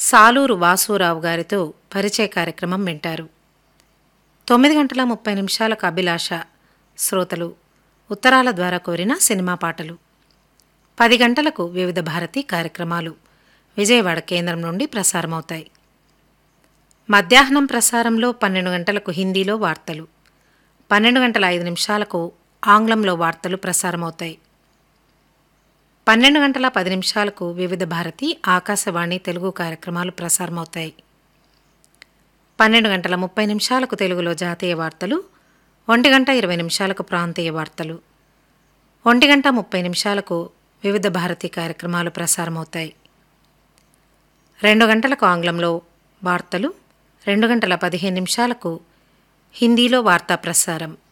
సాలూరు వాసురావు గారితో పరిచయ కార్యక్రమం వింటారు తొమ్మిది గంటల ముప్పై నిమిషాలకు అభిలాష శ్రోతలు ఉత్తరాల ద్వారా కోరిన సినిమా పాటలు పది గంటలకు వివిధ భారతి కార్యక్రమాలు విజయవాడ కేంద్రం నుండి ప్రసారమవుతాయి మధ్యాహ్నం ప్రసారంలో పన్నెండు గంటలకు హిందీలో వార్తలు పన్నెండు గంటల ఐదు నిమిషాలకు ఆంగ్లంలో వార్తలు ప్రసారమవుతాయి పన్నెండు గంటల పది నిమిషాలకు వివిధ భారతి ఆకాశవాణి తెలుగు కార్యక్రమాలు ప్రసారమవుతాయి పన్నెండు గంటల ముప్పై నిమిషాలకు తెలుగులో జాతీయ వార్తలు ఒంటి గంట ఇరవై నిమిషాలకు ప్రాంతీయ వార్తలు ఒంటి గంట ముప్పై నిమిషాలకు వివిధ భారతి కార్యక్రమాలు ప్రసారమవుతాయి రెండు గంటలకు ఆంగ్లంలో వార్తలు రెండు గంటల పదిహేను నిమిషాలకు హిందీలో వార్తా ప్రసారం